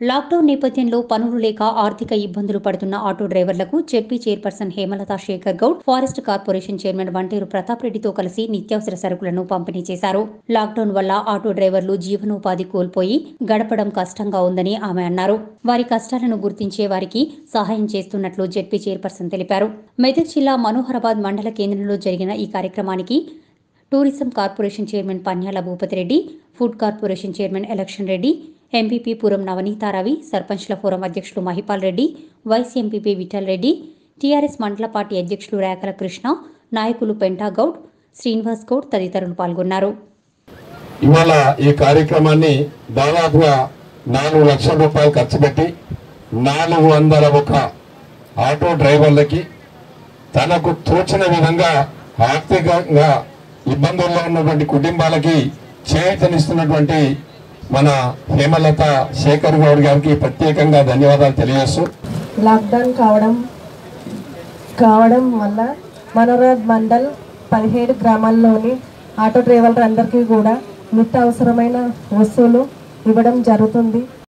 lockdown నేపథ్యంలో పనులు లేక ఆర్థిక ఇబ్బందులు పడుతున్న ఆటో డ్రైవర్లకు ZP chairperson Hemalatha Sekhar Goud forest corporation chairman Vanteru Pratap రెడ్డితో కలిసి నిత్యావసర సరుకులను పంపిణీ చేశారు లాక్డౌన్ వల్ల ఆటో డ్రైవర్లు జీవనోపాధి కోల్పోయి గడపడం కష్టంగా ఉందని ఆమె అన్నారు వారి కష్టాలను గుర్తించే వారికి సహాయం చేస్తున్నట్లు జెడ్పీ చైర్పర్సన్ తెలిపారు మెదక్ జిల్లా మనోహరాబాద్ మండల కేంద్రంలో జరిగిన ఈ కార్యక్రమానికి tourism corporation chairman Panyala Bhupathi Reddy food corporation chairman election Reddy MPP Puram Navaneetha Ravi సర్పంచ్ల ఫోరం అధ్యక్షులు Mahipal Reddy vice MPP Vittal Reddy TRS మండల పార్టీ అధ్యక్షులు రేఖల కృష్ణ నాయకులు పెంటా గౌడ్ శ్రీనివాస్ గౌడ్ తదితరులు పాల్గొన్నారు ఇవాళ ఈ కార్యక్రమాన్ని దాదాపుగా నాలుగు లక్షల రూపాయలు ఖర్చు పెట్టి నాలుగు వందల ఒక ఆటో డ్రైవర్లకి తనకు తోచిన విధంగా ఆర్థికంగా ఇబ్బందుల్లో ఉన్నటువంటి కుటుంబాలకి చేతనిస్తున్నటువంటి మన హేమలత శేఖర్ గౌడ్ గారికి ప్రత్యేకంగా ధన్యవాదాలు తెలియజేస్తూ లాక్డౌన్ కావడం కావడం వల్ల మనోరాజ్ మండల్ పదిహేడు గ్రామాల్లోని ఆటో డ్రైవర్లందరికీ కూడా నిత్య అవసరమైన వస్తువులు ఇవ్వడం జరుగుతుంది